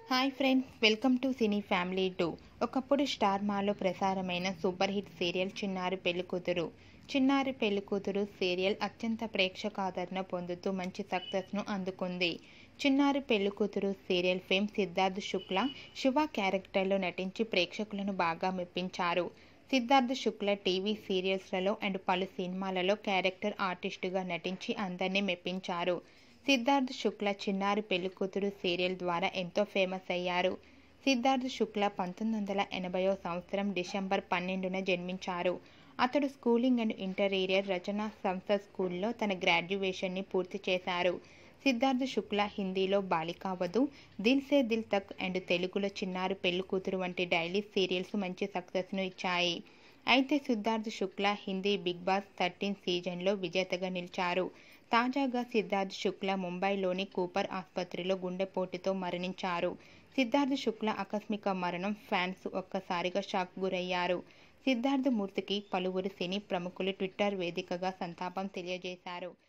hi friends welcome to cine family two ఒకప్పుడు star మాలో ప్రసారమైన సూపర్ హిట్ సీరియల్ చిన్నారి పెళ్లికూతురు చిన్నారి పెళ్లికూతురు సీరియల్ అత్యంత ప్రేక్షకాదరణ పొందుతూ మంచి సక్సెస్ను అందుకుంది చిన్నారి పెళ్లికూతురు సీరియల్ ఫేమ్ సిద్ధార్థ్ శుక్ల శివ క్యారెక్టర్లో నటించి ప్రేక్షకులను బాగా మెప్పించారు సిద్ధార్థ్ శుక్ల టీవీ సీరియల్స్లలో అండ్ పలు సినిమాలలో క్యారెక్టర్ ఆర్టిస్టుగా నటించి అందరినీ మెప్పించారు సిద్ధార్థ్ శుక్ల చిన్నారి పెళ్లికూతురు సీరియల్ ద్వారా ఎంతో ఫేమస్ అయ్యారు సిద్ధార్థ్ శుక్ల పంతొమ్మిది వందల ఎనభైవ సంవత్సరం డిసెంబర్ పన్నెండున జన్మించారు అతడు స్కూలింగ్ అండ్ ఇంటర్మీడియట్ రచనా సంస్థ స్కూల్లో తన గ్రాడ్యుయేషన్ని పూర్తి చేశారు సిద్ధార్థ్ శుక్ల హిందీలో బాలికావధు దిల్ సే దిల్ తక్ అండ్ తెలుగులో చిన్నారి పెళ్లికూతురు వంటి డైలీ సీరియల్స్ మంచి సక్సెస్ను ఇచ్చాయి అయితే Siddharth Shukla Hindi Bigg Boss thirteen సీజన్లో విజేతగా నిలిచారు తాజాగా సిద్ధార్థ్ శుక్ల ముంబైలోని కూపర్ ఆసుపత్రిలో గుండెపోటుతో మరణించారు సిద్ధార్థ్ శుక్ల ఆకస్మిక మరణం ఫ్యాన్స్ ఒక్కసారిగా షాక్ గురయ్యారు సిద్ధార్థ్ మూర్తికి పలువురు సినీ ప్రముఖులు ట్విట్టర్ వేదికగా సంతాపం తెలియజేశారు